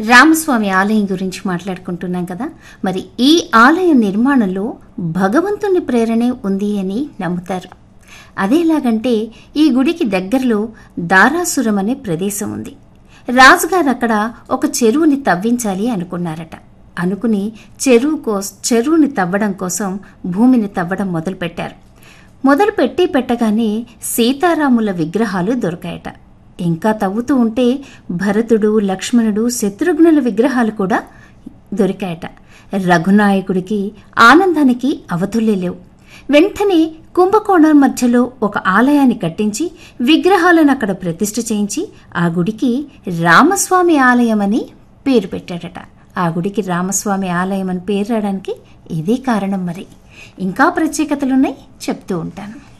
రామస్వామి ఆలయం గురించి మాట్లాడుకుంటున్నాం కదా మరి ఈ ఆలయ నిర్మాణంలో భగవంతుని ప్రేరణే ఉంది అని నమ్ముతారు అదేలాగంటే ఈ గుడికి దగ్గరలో దారాసురం అనే ప్రదేశం ఉంది రాజుగారు అక్కడ ఒక చెరువుని తవ్వించాలి అనుకున్నారట అనుకుని చెరువు కోస్ చెరువుని తవ్వడం కోసం భూమిని తవ్వడం మొదలుపెట్టారు మొదలు పెట్టి పెట్టగానే సీతారాముల విగ్రహాలు దొరికాయట ఇంకా తవ్వుతూ ఉంటే భరతుడు లక్ష్మణుడు శత్రుఘ్నుల విగ్రహాలు కూడా దొరికాయట రఘునాయకుడికి ఆనందానికి అవధులే లేవు వెంటనే కుంభకోణం మధ్యలో ఒక ఆలయాన్ని కట్టించి విగ్రహాలను అక్కడ ప్రతిష్ఠ చేయించి ఆ గుడికి రామస్వామి ఆలయం అని పేరు పెట్టాడట ఆ గుడికి రామస్వామి ఆలయం అని పేరు రావడానికి ఇదే కారణం మరి ఇంకా ప్రత్యేకతలున్నాయి చెప్తూ ఉంటాను